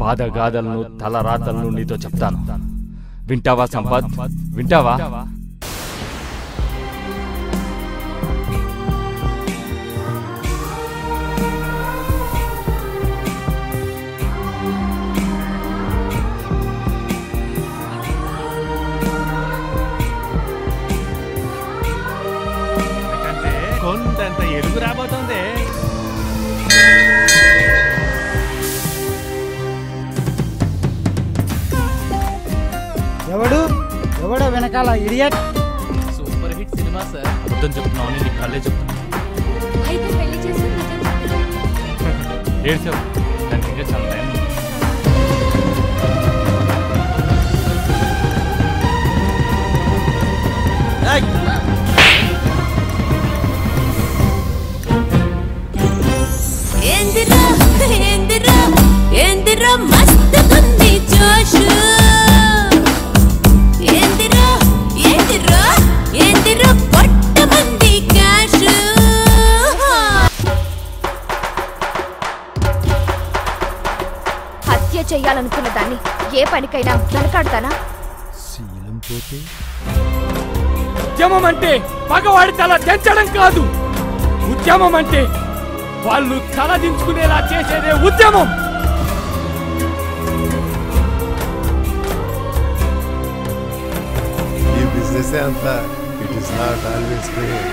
బాధగాథలను తలరాతలను నీతో చెప్తాను వింటావా సంపత్ వింటావా అంటే కొండంత ఎలుగు రాబోతుంది ఎవడు ఎవడో వెనకాల idiot super hit cinema sir అబద్ధం చెప్తున్నావు అని నీకు కళ్ళే చెప్తున్నా అయితే పెళ్లి చేసి నిజం చెప్పేది. ఏడ్చావు దానికి ఇంకా చాలా టైం ఉంది. ఏందిరా ఏందిరా ఏందిరా మస్తుగుంది జోషు ఏందిరా ఏందిరా ఏందిరా కొట్టమంది క్యాష్ హత్య చెయ్యాలనుకున్న దాన్ని ఏ పనికైనా వెనకాడతానా ఉద్యమం అంటే మగవాడి తల తెంచడం కాదు ఉద్యమం అంటే వాళ్ళు తల దించుకునేలా చేసేదే ఉద్యమం ఈ బిజినెస్ అంతా it is not always great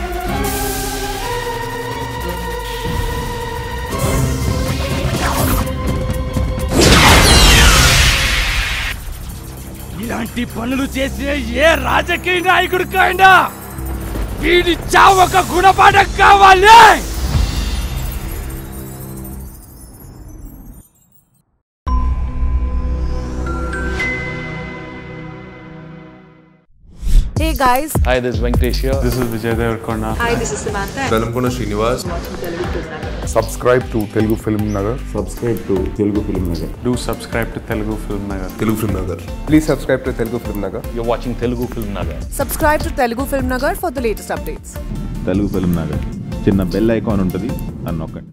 ఇలాంటి పనులు చేసే ఏ రాజకీయ నాయకుడికైనా వీడి చావు ఒక గుణపాఠం కావాలి Hey guys, hi this Venkatesh this is Vijay Deverakonda hi, this is Samantha. Velankonda Srinivas subscribe to Telugu Film Nagar. subscribe to Telugu Film Nagar. Do subscribe to Telugu film Nagar Telugu film Nagar Please subscribe to Telugu Film Nagar. You watching Telugu film Nagar Subscribe to Telugu Film Nagar for the latest updates. Telugu film Nagar చిన్న bell icon ఉంటుంది అని నొక్కండి